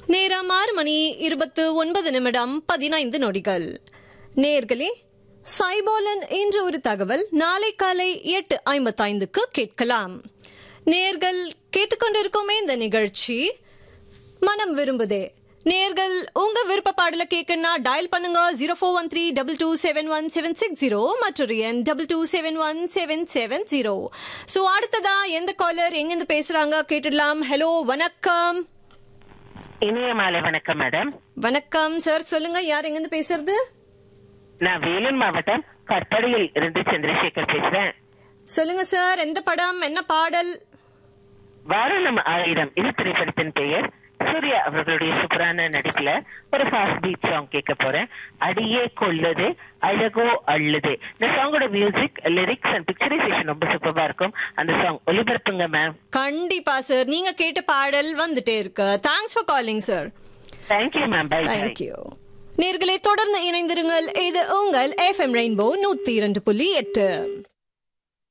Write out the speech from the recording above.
நேரம் ஆறு மணி இருபத்து ஒன்பது நிமிடம் பதினைந்து நொடிகள் நேர்களே சைபோலன் என்ற ஒரு தகவல் நாளை காலை எட்டு ஐம்பத்தைந்துக்கு கேட்கலாம் நேர்கள் கேட்டுக்கொண்டிருக்கோமே இந்த நிகழ்ச்சி மனம் விரும்புதே நேர்கள் உங்க விருப்ப பாடல கேட்கணும்னா டயல் பண்ணுங்க zero four one three double two seven one seven six zero மற்றொரு எண் double two seven one seven seven zero so அடுத்ததா எந்த காலர் எங்கிருந்து பேசுறாங்க கேட்டுடலாம் ஹலோ வணக்கம் இனிய மாலை வணக்கம் மேடம் வணக்கம் சார் சொல்லுங்க யார் எங்கிருந்து பேசுறது நான் வேலூர் மாவட்டம் கற்படையில் இருந்து சந்திரசேகர் பேசுறேன் சொல்லுங்க சார் எந்த படம் என்ன பாடல் வாரணம் ஆயிரம் இது திரைப்படத்தின் பெயர் சூர்யா அவர்களுடைய சூப்பரான நடிப்புல ஒரு ஃபாஸ்ட் பீட் சாங் கேட்க போறேன் அடியே கொல்லுது அழகோ அள்ளுது இந்த சாங்கோட மியூசிக் லிரிக்ஸ் அண்ட் பிக்சரைசேஷன் ரொம்ப சூப்பரா இருக்கும் அந்த சாங் ஒளிபரப்புங்க மேம் கண்டிப்பா சார் நீங்க கேட்ட பாடல் வந்துட்டே இருக்கு thanks for calling sir thank you ma'am bye bye thank you நேர்களை தொடர்ந்து இணைந்திருங்கள் இது உங்கள் எஃப்எம் ரெயின்போ நூத்தி இரண்டு புள்ளி எட்டு